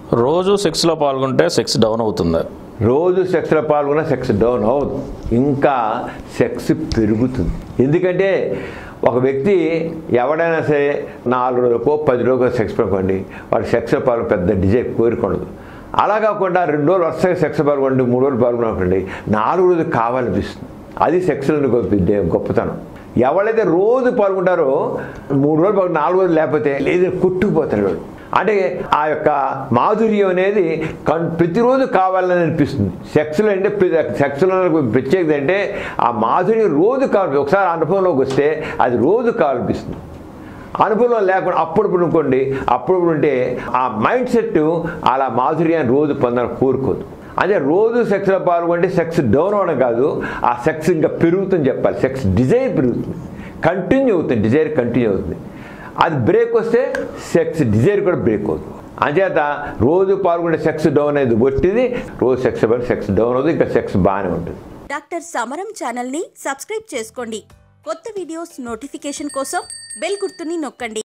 రోజు సెక్స్లో పాల్గొంటే sex down అవుతుంది రోజు సెక్స్లో పాల్గొన్న సెక్స్ డౌన్ అవ్వదు ఇంకా సెక్స్ పెరుగుతుంది ఎందుకంటే ఒక వ్యక్తి ఎవడైనా సరే నాలుగు రోజులకో పది రోజులకో సెక్స్ పెట్టుకోండి వాడు సెక్స్ పాల్గొన పెద్ద డిజైన్ కోరుకోండదు అలా కాకుండా రెండు రోజులు వరుసగా సెక్స్ పాల్గొండి మూడు రోజులు పాల్గొనకండి నాలుగు రోజులు కావాలనిపిస్తుంది అది సెక్స్లో గొప్ప గొప్పతనం ఎవరైతే రోజు పాల్గొంటారో మూడు రోజులు పాల్గొని నాలుగు రోజులు లేకపోతే లేదు కుట్టుకుపోతాడు వాడు అంటే ఆ యొక్క మాధుర్యం అనేది కన్ ప్రతిరోజు కావాలని అనిపిస్తుంది సెక్స్లో అంటే సెక్స్లో ప్రత్యేకత అంటే ఆ మాధుర్యం రోజు కావాలి ఒకసారి అనుభవంలోకి వస్తే అది రోజు కావాలనిపిస్తుంది అనుభవం లేకుండా అప్పుడు అనుకోండి అప్పుడు ఉంటే ఆ మైండ్ సెట్ అలా మాధుర్యాన్ని రోజు పొందాలని కోరుకోదు అదే రోజు సెక్స్లో పాల్గొంటే సెక్స్ డౌన్ అవ్వడం కాదు ఆ సెక్స్ ఇంకా పెరుగుతుంది చెప్పాలి సెక్స్ డిజైర్ పెరుగుతుంది కంటిన్యూ అవుతుంది డిజైర్ కంటిన్యూ అవుతుంది అది బ్రేక్ వస్తే సెక్స్ డిజైర్ కూడా బ్రేక్ అవుతుంది అంచేత రోజు పాల్గొనే సెక్స్ డౌన్ అనేది ఒట్టిది రోజు సెక్స్ సెక్స్ డౌన్ అవుతుంది ఇంకా సెక్స్ బాగానే ఉంటుంది డాక్టర్ సమరం ఛానల్ని సబ్స్క్రైబ్ చేసుకోండి కొత్త వీడియోస్ నోటిఫికేషన్ కోసం బెల్ గుర్తుని నొక్కండి